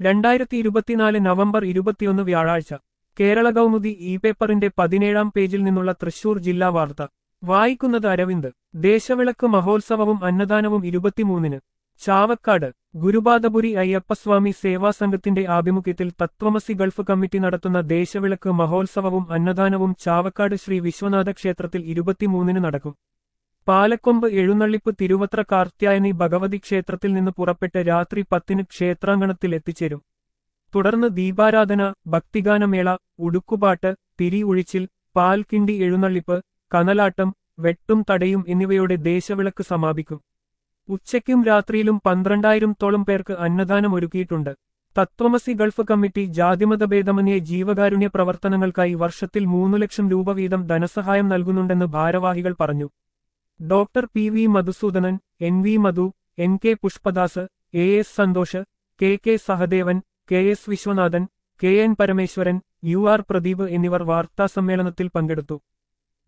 രണ്ടായിരത്തി ഇരുപത്തിനാല് നവംബർ ഇരുപത്തിയൊന്ന് വ്യാഴാഴ്ച കേരള കൗമുദി ഇ പേപ്പറിന്റെ പതിനേഴാം പേജിൽ നിന്നുള്ള തൃശൂർ ജില്ലാ വാർത്ത വായിക്കുന്നത് അരവിന്ദ് ദേശവിളക്ക് മഹോത്സവവും അന്നദാനവും ഇരുപത്തിമൂന്നിന് ചാവക്കാട് ഗുരുപാദപുരി അയ്യപ്പസ്വാമി സേവാ സംഘത്തിന്റെ ആഭിമുഖ്യത്തിൽ തത്വമസി ഗൾഫ് കമ്മിറ്റി നടത്തുന്ന ദേശവിളക്ക് മഹോത്സവവും അന്നദാനവും ചാവക്കാട് ശ്രീ വിശ്വനാഥ ക്ഷേത്രത്തിൽ ഇരുപത്തിമൂന്നിന് നടക്കും പാലക്കൊമ്പ് എഴുന്നള്ളിപ്പ് തിരുവത്ര കാർത്യായനി ഭഗവതി ക്ഷേത്രത്തിൽ നിന്ന് പുറപ്പെട്ട് രാത്രി പത്തിന് ക്ഷേത്രാങ്കണത്തിൽ എത്തിച്ചേരും തുടർന്ന് ദീപാരാധന ഭക്തിഗാനമേള ഉടുക്കുപാട്ട് തിരി ഒഴിച്ചിൽ പാൽക്കിണ്ടി എഴുന്നള്ളിപ്പ് കനലാട്ടം വെട്ടും തടയും എന്നിവയോടെ ദേശവിളക്ക് സമാപിക്കും ഉച്ചയ്ക്കും രാത്രിയിലും പന്ത്രണ്ടായിരത്തോളം പേർക്ക് അന്നദാനം ഒരുക്കിയിട്ടുണ്ട് തത്വമസി ഗൾഫ് കമ്മിറ്റി ജാതിമതഭേദമന്യേ ജീവകാരുണ്യ പ്രവർത്തനങ്ങൾക്കായി വർഷത്തിൽ മൂന്നു ലക്ഷം രൂപ വീതം ധനസഹായം നൽകുന്നുണ്ടെന്ന് ഭാരവാഹികൾ പറഞ്ഞു doctor P V Madhusoodanan N V Madhu N K Pushpadas A S Santhosh K K Sahadevan K S Viswanathan K N Parameswaran U R Pradeep എന്നിവർ വാർത്താസമ്മേളനത്തിൽ പങ്കെടുത്തു